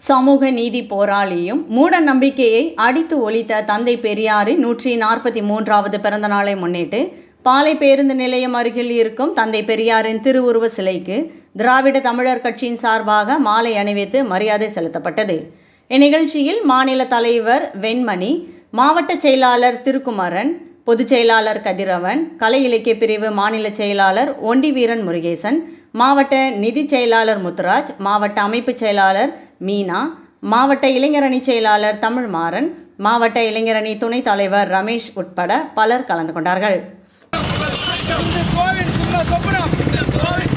சமூக நீதி போராளியும் மூட நம்பிக்கையை அடித்து ஒழித்த தந்தை பெரியாரின் நூற்றி நாற்பத்தி மூன்றாவது பிறந்த நாளை முன்னிட்டு பாலை பேருந்து நிலையம் அருகில் இருக்கும் தந்தை பெரியாரின் திருவுருவ சிலைக்கு திராவிட தமிழர் கட்சியின் சார்பாக மாலை அணிவித்து மரியாதை செலுத்தப்பட்டது இந்நிகழ்ச்சியில் மாநில தலைவர் வெண்மணி மாவட்ட செயலாளர் திருக்குமரன் பொதுச் செயலாளர் கதிரவன் கலை இலக்கிய பிரிவு மாநில செயலாளர் ஒண்டி வீரன் முருகேசன் மாவட்ட நிதி செயலாளர் முத்துராஜ் மாவட்ட அமைப்பு செயலாளர் மீனா மாவட்ட இளைஞரணி செயலாளர் தமிழ்மாறன் மாவட்ட இளைஞரணி துணைத் தலைவர் ரமேஷ் உட்பட பலர் கலந்து கொண்டார்கள் கோவில் சும்மா சொப்பனம்